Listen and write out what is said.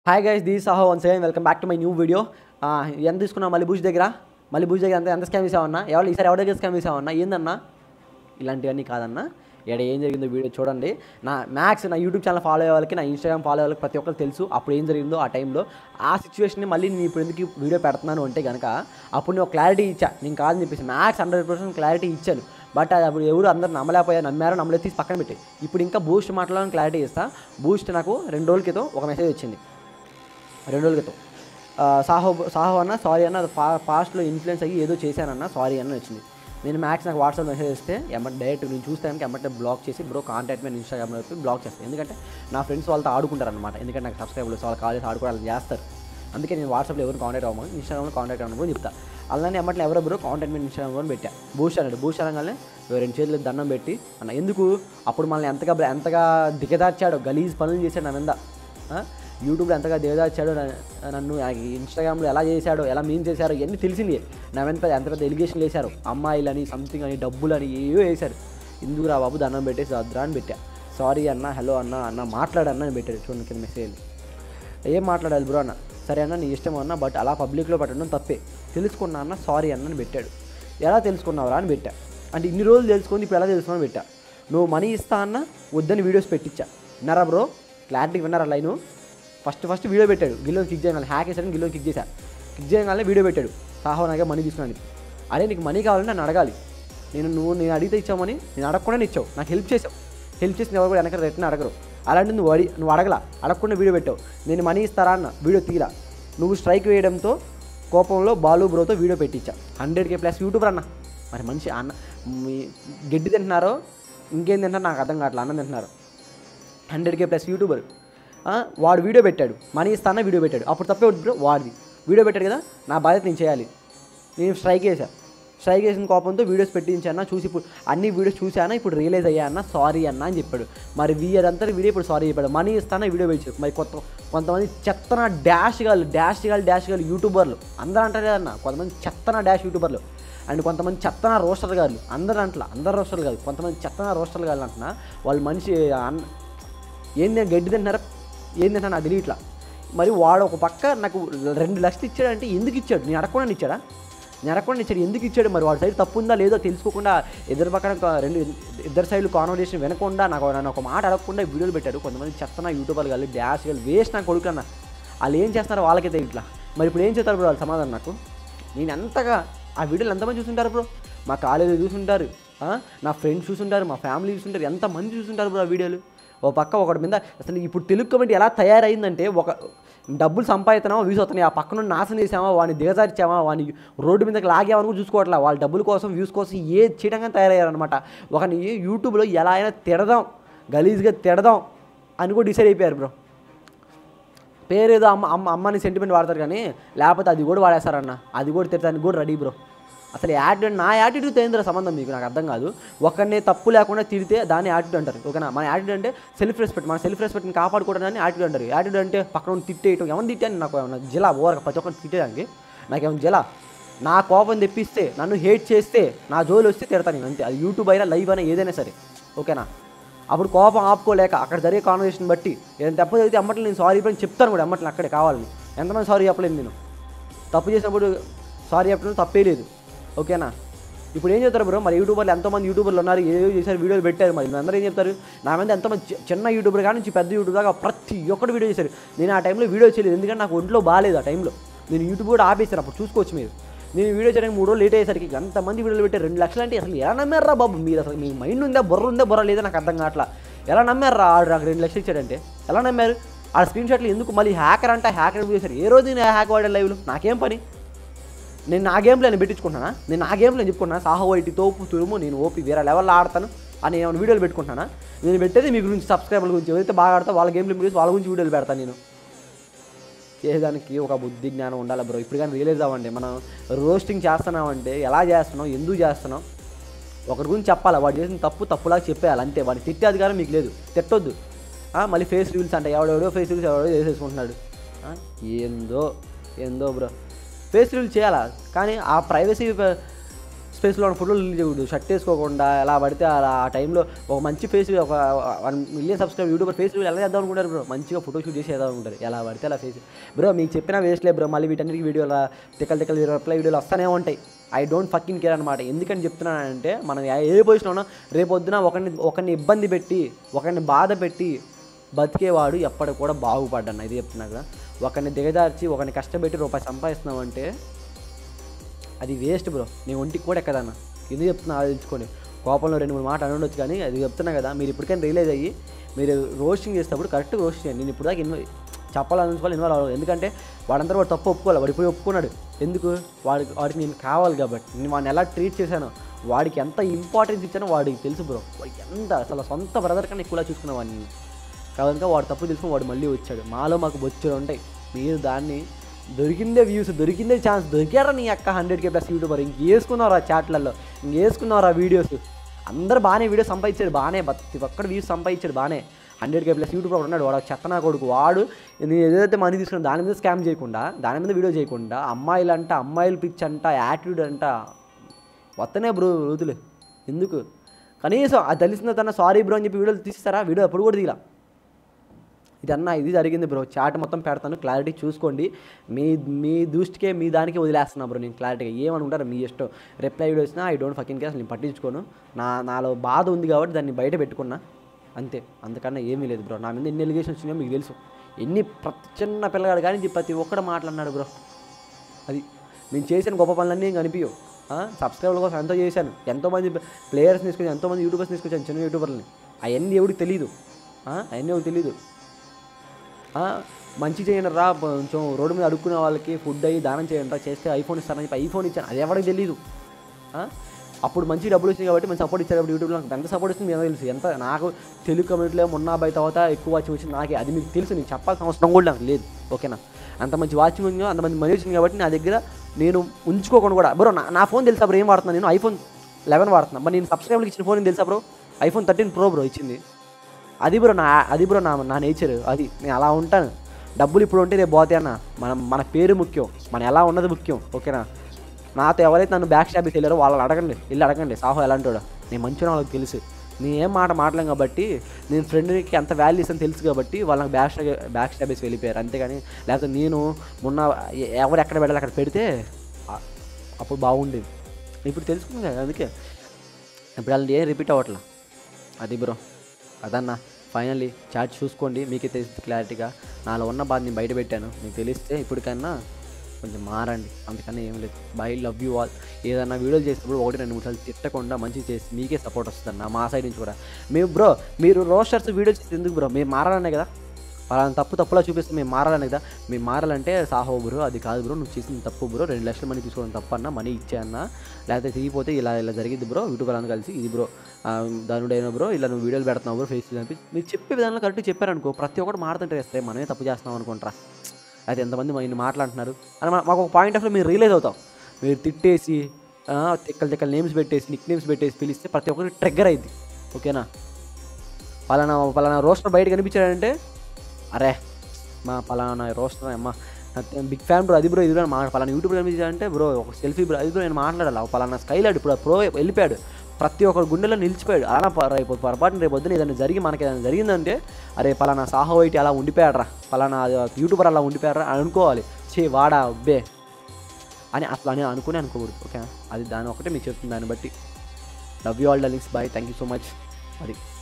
Hi guys the Saho once again welcome back to my new video ఎంత తీసుకున్నావు మళ్ళీ booze దగ్గర మళ్ళీ బూజ్ దగ్గర ఎంత ఎంత స్కామ్ చేసావన్నా ఎవరు ఈసారి ఎవరి దగ్గర స్కామ్ చేసావన్నా ఏందన్నా ఇలాంటివన్నీ కాదన్నా ఇక్కడ ఏం జరిగిందో వీడియో చూడండి నా మ్యాక్స్ నా యూట్యూబ్ ఛానల్ ఫాలో అయ్యే వాళ్ళకి నా ఇన్స్టాగ్రామ్ ఫాలో అయ్యే వాళ్ళకి ప్రతి ఒక్కరికి తెలుసు అప్పుడు ఏం జరిగిందో ఆ టైంలో ఆ సిచ్యువేషన్ని మళ్ళీ నేను ఇప్పుడు ఎందుకు వీడియో పెడుతున్నాను అంటే కనుక అప్పుడు నేను క్లారిటీ ఇచ్చా నేను కాదని చెప్పేసి మ్యాక్స్ హండ్రెడ్ పర్సెంట్ క్లారిటీ ఇచ్చాను బట్ అది అప్పుడు ఎవరు అందరు నమ్మలేకపోయారు నమ్మారో నమ్మలేదు తీసి పక్కన పెట్టి ఇప్పుడు ఇంకా బూస్ట్ మాట్లాడాలని క్లారిటీ ఇస్తా బూస్ట్ నాకు రెండు రోజుల క్రితం ఒక మెసేజ్ వచ్చింది రెండు రోజుల క్రితం ఆ, సాహో సాహో అన్న సారీ అన్న అది ఫా పాస్ట్లో ఇన్ఫ్లుయెన్స్ అయ్యి ఏదో చేశానన్న సారీ అన్న వచ్చింది నేను మ్యాక్స్ నాకు వాట్సాప్ మెసేజ్ ఇస్తే ఎమ్మటి డైరెక్ట్ నేను చూస్తానికి ఎమ్మటే బ్లాక్ చేసి బ్రో కాంటాక్ట్ మీద ఇన్స్టాగ్రామ్లో చెప్పి బ్లాక్ చేస్తాను ఎందుకంటే నా ఫ్రెండ్స్ వాళ్ళతో ఆడుకుంటారు అనమాట ఎందుకంటే నాకు సబ్స్క్రైబర్స్ వాళ్ళు కాల్ చేసి ఆడుకోవడానికి చేస్తారు అందుకే నేను వాట్సాప్లో ఎవరు కాంటాక్ట్ అవ్వమని ఇన్స్టాగ్రామ్లో కాంటాక్ట్ అవ్వమని చెప్తా అలానే ఎమ్మట్లో ఎవరో బ్రో కాంటాక్ట్ మీద ఇన్స్టాగ్రామ్లో పెట్టా బూస్ట్ అన్నాడు బూస్ట్ అనగానే రెండు చేతులు దండం పెట్టి అన్న ఎందుకు అప్పుడు మనల్ని ఎంతగా ఎంతగా దిగదార్చాడో గలీజ్ పనులు చేశాడు నా మీద ఆ? యూట్యూబ్లో ఎంతగా దేవదాచాడో నన్ను ఇన్స్టాగ్రామ్లో ఎలా చేశాడో ఎలా మీన్ చేశారో ఇవన్నీ తెలిసింది నా వెంట ఎంత పెద్ద ఎలిగేషన్లు వేశారు అమ్మాయిలని సంథింగ్ అని డబ్బులని ఏవో వేశారు ఎందుకు రా బాబు దండం పెట్టేసి వద్దురా అని పెట్టా సారీ అన్న హలో అన్న అన్న మాట్లాడన్న అని పెట్టాడు చూడండి కింద మెసేజ్ ఏం మాట్లాడాలి బ్రో అన్న సరే అన్న నీ ఇష్టం అన్న బట్ అలా పబ్లిక్లో పెట్టడం తప్పే తెలుసుకున్నా అన్న సారీ అన్న అని పెట్టాడు ఎలా తెలుసుకున్నావురా అని పెట్టా అంటే ఇన్ని రోజులు తెలుసుకొని ఇప్పుడు ఎలా తెలుసుకున్నావు పెట్టా నువ్వు మనీ ఇస్తా అన్న వద్దని వీడియోస్ పెట్టించా విన్నారా బ్రో క్లారిటీ విన్నారా లైను ఫస్ట్ ఫస్ట్ వీడియో పెట్టాడు గిల్లోని కిక్ చేయగానే హ్యాక్ చేశాడు గిల్లోని కిక్ చేశా కిక్ చేయగానే వీడియో పెట్టాడు సాహో నాకే మనీ తీసుకున్నాను అరే నీకు మనీ కావాలంటే నన్ను అడగాలి నేను నువ్వు నేను అడిగితే ఇచ్చామని నేను అడగకుండా ఇచ్చావు నాకు హెల్ప్ చేసావు హెల్ప్ చేసిన ఎవరు కూడా వెనక రిటర్న్ అడగరు అలాంటి నువ్వు అడి నువ్వు అడగలా అడగకుండా వీడియో పెట్టావు నేను మనీ ఇస్తారా అన్న వీడియో తీరా నువ్వు స్ట్రైక్ వేయడంతో కోపంలో బాలు బ్రోతో వీడియో పెట్టించా హండ్రెడ్ కే ప్లస్ యూట్యూబర్ అన్న మరి మనిషి అన్న మీ గడ్డి తింటున్నారో ఇంకేం తింటున్నారో నాకు అర్థం కావట్లేదు అన్నం తింటున్నారు హండ్రెడ్ కే ప్లస్ యూట్యూబర్ ఆ, వాడు వీడియో పెట్టాడు మనీ ఇస్తానా వీడియో పెట్టాడు అప్పుడు తప్పే వద్దు బ్రో వాడిది వీడియో పెట్టాడు కదా నా బాధ్యత నేను చేయాలి నేను స్ట్రైక్ చేశా స్ట్రైక్ చేసిన కోపంతో వీడియోస్ పెట్టించానా చూసి ఇప్పుడు అన్ని వీడియోస్ చూశానా ఇప్పుడు రియలైజ్ అయ్యా అన్న సారీ అన్న అని చెప్పాడు మరి వీఆర్ అంతా వీడియో ఇప్పుడు సారీ చెప్పాడు మనీ ఇస్తానా వీడియో పెట్టాడు మరి కొత్త కొంతమంది చెత్తన డాష్ గాలు డాష్ గాలు డాష్ గాలు యూట్యూబర్లు అందరూ అంటారు అన్న కొంతమంది చెత్తన డాష్ యూట్యూబర్లు అండ్ కొంతమంది చెత్తన రోస్టర్ గారు అందరూ అంటలా అందరు రోస్టర్లు కాదు కొంతమంది చెత్తన రోస్టర్లు గారు అంటున్నా వాళ్ళు మనిషి అన్న ఏంది నేను గడ్డి తింటున్నారా ఏంది తింటున్నా నాకు తెలియట్లా మరి వాడు ఒక పక్క నాకు రెండు లక్షలు ఇచ్చాడంటే ఎందుకు ఇచ్చాడు నేను అడగకుండా ఇచ్చాడా నేను అడగకుండా ఇచ్చాడు ఎందుకు ఇచ్చాడు మరి వాడి సైడ్ తప్పు ఉందా లేదో తెలుసుకోకుండా ఇద్దరు పక్కన ఒక రెండు ఇద్దరు సైడ్లు కాన్వర్జేషన్ వినకుండా నాకు నన్ను ఒక మాట అడగకుండా వీడియోలు పెట్టారు కొంతమంది చెత్తన యూట్యూబర్లు కానీ డ్యాష్ కానీ వేస్ట్ నాకు కొడుకున్నా వాళ్ళు ఏం చేస్తున్నారో వాళ్ళకే తెలియట్లా మరి ఇప్పుడు ఏం చేస్తారు బ్రో వాళ్ళు సమాధానం నాకు నేను ఎంతగా ఆ వీడియోలు ఎంతమంది చూసుంటారు బ్రో మా కాలేజీలో చూసుంటారు ఆ? నా ఫ్రెండ్స్ చూసుంటారు మా ఫ్యామిలీ చూసుంటారు ఎంతమంది చూసుంటారు బ్రో ఆ వీడియోలు ఓ పక్క ఒకటి మీద అసలు ఇప్పుడు తెలుగు కమిటీ ఎలా తయారైందంటే ఒక డబ్బులు సంపాదిస్తున్నామా వ్యూస్ అవుతున్నాయి ఆ పక్కన నాశనం చేసామా వాడిని దిగజార్చామా వాడిని రోడ్డు మీదకి లాగామని కూడా చూసుకోవట్లా వాళ్ళ డబ్బుల కోసం వ్యూస్ కోసం ఏ చీటంగా తయారయ్యారనమాట ఒకని యూట్యూబ్లో ఎలా అయినా తిడదాం గలీజ్గా తిడదాం అని కూడా డిసైడ్ అయిపోయారు బ్రో పేరేదో అమ్మ అమ్మ అమ్మని సెంటిమెంట్ వాడతారు కానీ లేకపోతే అది కూడా వాడేస్తారన్న అది కూడా తిట్టడానికి కూడా రెడీ బ్రో అసలు యాటిట్యూడ్ నా యాటిట్యూడ్ తేంద్ర సంబంధం మీకు నాకు అర్థం కాదు ఒకరిని తప్పు లేకుండా తిడితే దాన్ని యాటిట్యూడ్ అంటారు ఓకేనా మన యాటిట్యూడ్ అంటే సెల్ఫ్ రెస్పెక్ట్ మన సెల్ఫ్ రెస్పెక్ట్ని కాపాడుకోవడానికి యాటిట్యూడ్ అంటారు యాటిట్యూడ్ అంటే పక్కన ఉన్న తిట్టేయటం ఎవరిని తిట్టాను నాకు ఏమన్నా జిలా ఓరక ప్రతి ఒక్కరిని తిట్టేదానికి నాకేమన్నా జిలా నా కోపం తెప్పిస్తే నన్ను హేట్ చేస్తే నా జోలు వస్తే తిడతాను నేను అంతే అది యూట్యూబ్ అయినా లైవ్ అయినా ఏదైనా సరే ఓకేనా అప్పుడు కోపం ఆపుకోలేక అక్కడ జరిగే కాన్వర్సేషన్ బట్టి ఏదైనా తప్పు జరిగితే అమ్మట్లు నేను సారీ చెప్పి చెప్తాను కూడా అమ్మట్లు అక్కడే కావాలని ఎంతమంది సారీ చెప్పలేదు నేను తప్పు చేసినప్పుడు సారీ చెప్పడం తప్పే లేదు ఓకేనా ఇప్పుడు ఏం చెప్తారు బ్రో మరి యూట్యూబర్లు ఎంతోమంది యూట్యూబర్లు ఉన్నారు ఏదో చేశారు వీడియోలు పెట్టారు మరి అందరూ ఏం చెప్తారు నా మీద ఎంతమంది చి- చిన్న యూట్యూబర్ కానీ నుంచి పెద్ద యూట్యూబర్ దాకా ప్రతి ఒక్కటి వీడియో చేశారు నేను ఆ టైంలో వీడియో చేయలేదు ఎందుకంటే నాకు ఒంట్లో బాగాలేదు ఆ టైంలో నేను యూట్యూబ్ కూడా ఆపేశాను అప్పుడు చూసుకోవచ్చు మీరు నేను వీడియో చేయడానికి మూడు రోజులు లేట్ అయ్యేసరికి ఎంతమంది వీడియోలు పెట్టారు రెండు లక్షలు అంటే అసలు ఎలా నమ్మారా బాబు మీరు అసలు మీ మైండ్ ఉందా బుర్ర ఉందా బుర్ర లేదా నాకు అర్థం కావట్లా ఎలా నమ్మారా ఆడు నాకు రెండు లక్షలు ఇచ్చాడంటే ఎలా నమ్మారు ఆ స్క్రీన్ షాట్లు ఎందుకు మళ్ళీ హ్యాకర్ అంటే హ్యాకర్ చేశారు ఏ రోజు నేను హ్యాక్ వాడే లైవ్లో నాకేం పని నేను నా గేమ్లో నేను పెట్టించుకుంటున్నానా నేను నా గేమ్లో నేను చెప్పుకుంటున్నా సాహో వైటి తోపు తురుము నేను ఓపి వేరే లెవెల్లో ఆడతాను అని ఏమైనా వీడియోలు పెట్టుకుంటున్నానా నేను పెట్టేది మీ గురించి సబ్స్క్రైబర్ల గురించి ఎవరైతే బాగా ఆడతా వాళ్ళ గేమ్లో గురించి వాళ్ళ గురించి వీడియోలు పెడతాను నేను చేసేదానికి ఒక బుద్ధి జ్ఞానం ఉండాలి బ్రో ఇప్పుడు కానీ రియలైజ్ అవ్వండి మనం రోస్టింగ్ చేస్తున్నామంటే ఎలా చేస్తున్నాం ఎందుకు చేస్తున్నాం ఒకరి గురించి చెప్పాలి వాడు చేసిన తప్పు తప్పులాగా చెప్పేయాలి అంతే వాడిని తిట్టే అధికారం మీకు లేదు తిట్టొద్దు ఆ, మళ్ళీ ఫేస్ రివీల్స్ అంటే ఎవడెవడో ఫేస్ రివీల్స్ ఎవడో చేసేసుకుంటున్నాడు ఆ, ఏందో ఏందో బ్రో ఫేస్ రివీల్ చేయాలా కానీ ఆ ప్రైవసీ ఫేస్లో ఉన్న ఫోటోలు రిలీజ్ చేయకూడదు షర్ట్ వేసుకోకుండా ఎలా పడితే అలా ఆ టైంలో ఒక మంచి ఫేస్ ఒక one million subscribe youtuber face ఎలా చేద్దాం అనుకుంటారు బ్రో మంచిగా ఫోటో షూట్ చేసి చేద్దాం అనుకుంటారు ఎలా పడితే అలా ఫేస్ బ్రో మీకు చెప్పినా వేస్ట్లే బ్రో మళ్ళీ వీటన్నిటికి వీడియోలు తిక్కలు తిక్కలు రిప్లై వీడియోలు వస్తూనే ఉంటాయి ఐ డోంట్ ఫక్కింగ్ కేర్ అనమాట ఎందుకని చెప్తున్నానంటే మనం ఏ- ఏ పొజిషన్ ఉన్నా రేపొద్దున ఒకరిని ఒకరిని ఇబ్బంది పెట్టి ఒకరిని బాధ పెట్టి బతికేవాడు ఎప్పటికి కూడా బాగుపడ్డాను ఇది చెప్తున్నా కదా ఒకరిని దిగజార్చి ఒకరిని కష్టపెట్టి రూపాయి సంపాదిస్తున్నామంటే అది వేస్ట్ బ్రో నేను ఒంటికి కూడా ఎక్కదన్న ఎందుకు చెప్తున్నా ఆలోచించుకోండి కోపంలో రెండు మూడు మాటలు ఉండొచ్చు కానీ అది చెప్తున్నా కదా మీరు ఇప్పటికైనా రియలైజ్ అయ్యి మీరు రోస్టింగ్ చేసేటప్పుడు కరెక్ట్గా రోస్ట్ చేయండి నేను ఇప్పుడు దాకా ఇన్వ చెప్పాలనుకోవాలి ఇన్వాల్వ్ అవ్వాలి ఎందుకంటే వాడంతా వాడు తప్పు ఒప్పుకోవాలి వాడు పోయి ఒప్పుకున్నాడు ఎందుకు వాడికి వాడికి నేను కావాలి కాబట్టి నేను వాడిని ఎలా ట్రీట్ చేశాను వాడికి ఎంత ఇంపార్టెన్స్ ఇచ్చానో వాడికి తెలుసు బ్రో వాడికి ఎంత అసలు సొంత బ్రదర్ కన్నా ఎక్కువలా చూసుకున్న వాడిని కాబట్టి వాడు తప్పు తెలుసుకుని వాడు మళ్ళీ వచ్చాడు మాలో మాకు బొచ్చులు ఉంటాయి మీరు దాన్ని దొరికిందే వ్యూస్ దొరికిందే ఛాన్స్ దొరికారా నీ అక్క హండ్రెడ్ కే ప్లస్ యూట్యూబర్ ఇంకేసుకున్నారా చాట్లలో ఇంకేసుకున్నారా వీడియోస్ అందరు బాగానే వీడియోస్ సంపాదించాడు బాగానే ప్రతి ఒక్కడు వ్యూస్ సంపాదించాడు బాగానే హండ్రెడ్ కే ప్లస్ యూట్యూబర్ ఉన్నాడు వాడు చెత్తనా కొడుకు వాడు నేను ఏదైతే మనీ తీసుకున్నా దాని మీద స్కామ్ చేయకుండా దాని మీద వీడియో చేయకుండా అమ్మాయిలు అంట అమ్మాయిలు పిచ్ అంట యాటిట్యూడ్ అంట వస్తనే బ్రో రోజులు ఎందుకు కనీసం అది తెలిసిన తన సారీ బ్రో అని చెప్పి వీడియోలు తీస్తారా వీడియో ఎప్పుడు కూడా తీలా ఇదన్నా ఇది జరిగింది బ్రో చాట్ మొత్తం పెడతాను క్లారిటీ చూసుకోండి మీ మీ దృష్టికే మీ దానికి వదిలేస్తున్నా బ్రో నేను క్లారిటీగా ఏమనుకుంటారు మీ ఇష్టం రిప్లై వీడియో వచ్చినా ఐ డోంట్ ఫకింగ్ కేర్ నేను పట్టించుకోను నా నాలో బాధ ఉంది కాబట్టి దాన్ని బయట పెట్టుకున్నా అంతే అంతకన్నా ఏమీ లేదు బ్రో నా మీద ఎన్ని ఎలిగేషన్స్ వచ్చినాయో మీకు తెలుసు ఎన్ని ప్రతి చిన్న పిల్లగాడు కానీ ప్రతి ఒక్కడు మాట్లాడినాడు బ్రో అది నేను చేసిన గొప్ప పనులన్నీ ఏం కనిపించవు సబ్స్క్రైబర్ల కోసం ఎంతో చేశాను ఎంతోమంది ప్లేయర్స్ తీసుకొచ్చి ఎంతోమంది యూట్యూబర్స్ తీసుకొచ్చాను చిన్న యూట్యూబర్ని అవన్నీ ఎవరికి తెలియదు అవన్నీ ఎవరికి తెలియదు ఆ, మంచి చేయండి రా కొంచెం రోడ్డు మీద అడుక్కునే వాళ్ళకి ఫుడ్ అయ్యి దానం చేయండి రా చేస్తే ఐఫోన్ ఇస్తానని చెప్పి ఐఫోన్ ఇచ్చాను అది ఎవరికి తెలియదు ఆ, అప్పుడు మంచి డబ్బులు వచ్చింది కాబట్టి మంచి సపోర్ట్ ఇచ్చారు కాబట్టి యూట్యూబ్లో నాకు ఎంత సపోర్ట్ ఇస్తుంది మీకు తెలుసు ఎంత నాకు తెలుగు కమ్యూనిటీలో మొన్న బయట తర్వాత ఎక్కువ వాచింగ్ వచ్చింది నాకే అది మీకు తెలుసు నేను చెప్పాల్సిన అవసరం కూడా నాకు లేదు ఓకేనా అంత మంచి వాచింగ్ ఉంది అంత మంది మనీ వచ్చింది కాబట్టి నా దగ్గర నేను ఉంచుకోకుండా కూడా బ్రో నా నా ఫోన్ తెలుసా బ్రో ఏం వాడుతున్నాను నేను ఐఫోన్ లెవెన్ వాడుతున్నాను మరి నేను సబ్స్క్రైబర్కి ఇచ్చిన ఫోన్ తెలుసా bro iPhone thirteen pro bro ఇచ్చింది అది బ్రో నా అది బ్రో నా నా నేచర్ అది నేను అలా ఉంటాను డబ్బులు ఇప్పుడు ఉంటే రేపు పోతే అన్న మనం మన పేరు ముఖ్యం మనం ఎలా ఉన్నది ముఖ్యం ఓకేనా నాతో ఎవరైతే నన్ను బ్యాక్ స్టాబ్కి వెళ్ళారో వాళ్ళని అడగండి వెళ్ళి అడగండి సాహో ఎలాంటి నేను మంచిగా వాళ్ళకి తెలుసు నేను ఏం మాట మాట్లాడలేం కాబట్టి నేను ఫ్రెండ్కి ఎంత వాల్యూస్ అని తెలుసు కాబట్టి వాళ్ళకి బ్యాక్ స్టాబ్ బ్యాక్ స్టాబేసి వెళ్ళిపోయారు అంతేగాని లేకపోతే నేను మొన్న ఎ- ఎవరు ఎక్కడ పెట్టాలి అక్కడ పెడితే ఆ- అప్పుడు బాగుండేది ఇప్పుడు తెలుసుకుంది కదా అందుకే ఇప్పుడు అలాంటి ఏం రిపీట్ అవ్వట్లా అది బ్రో అదన్నా ఫైనల్లీ చాట్ చూసుకోండి మీకే తెలిసింది క్లారిటీగా నాలో ఉన్న బాధ నేను బయట పెట్టాను మీకు తెలిస్తే ఇప్పటికన్నా కొంచెం మారండి అందుకని ఏం లేదు బై లవ్ యూ ఆల్ ఏదన్నా వీడియోలు చేసినప్పుడు ఒకటి రెండు మూడు సార్లు తిట్టకుండా మంచిగా చేసి మీకే సపోర్ట్ వస్తుంది నా మా సైడ్ నుంచి కూడా మేము బ్రో మీరు రోస్టర్స్ వీడియో చేసి ఎందుకు బ్రో మేము మారాలనే కదా వాళ్ళని తప్పు తప్పులా చూపిస్తే మేము మారాలనే కదా మేము మారాలంటే సాహో బ్రో అది కాదు బ్రో నువ్వు చేసింది తప్పు బ్రో రెండు లక్షల మనీ తీసుకోవడం తప్పన్నా మనీ ఇచ్చే అన్న లేకపోతే తిరిగిపోతే ఇలా ఇలా జరిగింది బ్రో యూట్యూబ్ వాళ్ళని కలిసి ఇది బ్రో దానుడైన బ్రో ఇలా నువ్వు వీడియోలు పెడుతున్నావు బ్రో ఫేస్ అని మీరు చెప్పే విధానంలో కరెక్ట్గా చెప్పారనుకో ప్రతి ఒక్కటి మారుతుంటే వేస్తే మనమే తప్పు చేస్తున్నాం అనుకుంటారా అయితే ఎంతమంది మన మాట్లాడుతున్నారు అని మా- మాకు ఒక పాయింట్ ఆఫ్ మీరు రియలైజ్ అవుతాం మీరు తిట్టేసి ఆ, తిక్కలు తిక్కలు నేమ్స్ పెట్టేసి నిక్ నేమ్స్ పెట్టేసి పిలిస్తే ప్రతి ఒక్కరికి ట్రిగ్గర్ అయింది ఓకేనా పలానా పలానా రోస్టర్ బయట కనిపించాడంటే అరే మా పలానా రోస్టర్ అమ్మ బిగ్ ఫ్యాన్ బ్రో అది బ్రో ఇది బ్రో మా పలానా యూట్యూబ్ కనిపించాడంటే బ్రో ఒక సెల్ఫీ బ్రో అది బ్రో నేను మాట్లాడాలి ఆ పలానా స్కైలాడ్ ఇప్పుడు ప్రో వెళ్ళిపోయాడు ప్రతి ఒక్కరు గుండెలో నిలిచిపోయాడు అలా ప- రేపు పొరపాటున రేపు పొద్దున ఏదైనా జరిగి మనకి ఏదైనా జరిగిందంటే అరే పలానా సాహో ఇటు అలా ఉండిపోయాడరా పలానా యూట్యూబర్ అలా ఉండిపోయాడరా అని అనుకోవాలి చే వాడా అబ్బే అని అసలు అని అనుకుని అనుకోకూడదు ఓకే అది దాని ఒకటే మీకు చెప్తుంది దాన్ని బట్టి love you all darlings bye thank you so much అది